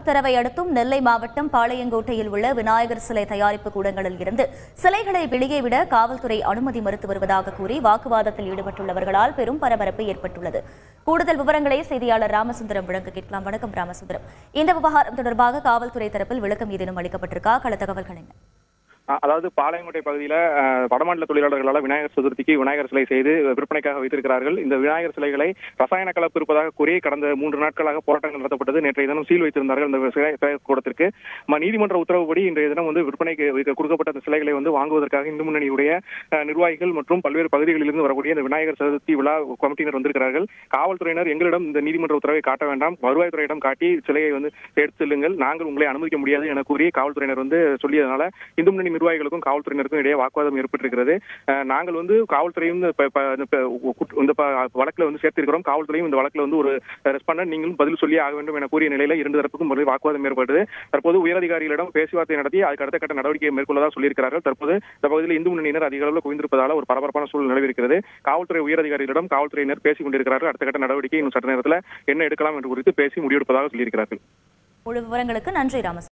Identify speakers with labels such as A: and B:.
A: உத்தரவை அடுத்தும் நெல்லை மாவட்டம் பாளையங்கோட்டையில் உள்ள விநாயகர் சிலை தயாரிப்பு கூடங்களில் இருந்து சிலைகளை வெளியே விட காவல்துறை அனுமதி மறுத்து வருவதாக கூறி வாக்குவாதத்தில் ஈடுபட்டுள்ளவர்களால் பெரும் பரபரப்பு ஏற்பட்டுள்ளது கூடுதல் விவரங்களை செய்தியாளர் ராமசுந்தரம் வழங்க கேட்கலாம் வணக்கம் ராமசுந்தரம் இந்த விவகாரம் தொடர்பாக காவல்துறை தரப்பில் விளக்கம் ஏதேனும் அளிக்கப்பட்டிருக்கா கள தகவல்கள் என்ன
B: அ- அதாவது பாளையங்கோட்டை பகுதியில அஹ், வடமாநில தொழிலாளர்களால் விநாயகர் சதுர்த்திக்கு விநாயகர் சிலை செய்து விற்பனைக்காக வைத்திருக்கிறார்கள் இந்த விநாயகர் சிலைகளை ரசாயன கலப்பு இருப்பதாக கூறி கடந்த மூன்று நாட்களாக போராட்டங்கள் நடத்தப்பட்டது நேற்றைய தினம் சீல் வைத்திருந்தார்கள் இந்த சிலை சிலை கூடத்திற்கு ம- நீதிமன்ற உத்தரவுப்படி இன்றைய தினம் வந்து விற்பனைக்கு வைக்க- கொடுக்கப்பட்ட அந்த சிலைகளை வந்து வாங்குவதற்காக இந்து முன்னணியுடைய அஹ், நிர்வாகிகள் மற்றும் பல்வேறு பகுதிகளிலிருந்து வரக்கூடிய இந்த விநாயகர் சதுர்த்தி விழா கமிட்டியினர் வந்திருக்கிறார்கள் காவல்துறையினர் எங்களிடம் இந்த நீதிமன்ற உத்தரவை காட்ட வேண்டாம் வருவாய்த்துறையிடம் காட்டி சிலையை வந்து எடுத்து செல்லுங்கள் நாங்கள் உங்களை அனுமதிக்க முடியாது என கூறி காவல்துறையினர் வந்து சொல்லியதனால இந்து முன்னணி நிர்வாகிகளுக்கும் காவல்துறையினருக்கும் இடையே வாக்குவாதம் ஏற்பட்டிருக்கிறது அஹ், நாங்கள் வந்து காவல்துறையும் இந்த ப- ப- இந்த ப- குற்ற- இந்த ப- வழக்குல வந்து சேர்த்திருக்கிறோம் காவல்துறையும் இந்த வழக்குல வந்து ஒரு ரெஸ்பாண்டன்ட் நீங்களும் பதில் சொல்லி ஆக வேண்டும் என கூறிய நிலையில இரண்டு தரப்புக்கும் ஒரு வாக்குவாதம் ஏற்பட்டது தற்போது உயரதிகாரிகளிடம் பேச்சுவார்த்தை நடத்தி அதுக்கு அடுத்த கட்ட நடவடிக்கை மேற்கொள்ளதா சொல்லியிருக்கிறார்கள் தற்போது இந்த பகுதியில் இந்து முன்னணியினர் அதிக அளவில் குவிந்திருப்பதால ஒரு பரபரப்பான சூழல் நிலவிருக்கிறது காவல்துறை உயரதிகாரிகளிடம் காவல்துறையினர் பேசிக் கொண்டிருக்கிறார்கள் அடுத்த கட்ட நடவடிக்கை இன்னும் சட்ட நேரத்தில் என்ன எடுக்கலாம் என்று குறித்து பேசி முடிவெடுப்பதாக சொல்லியிருக்கிறார்கள்
A: முழு விவரங்களுக்கு நன்றி ராமசுந்தரம்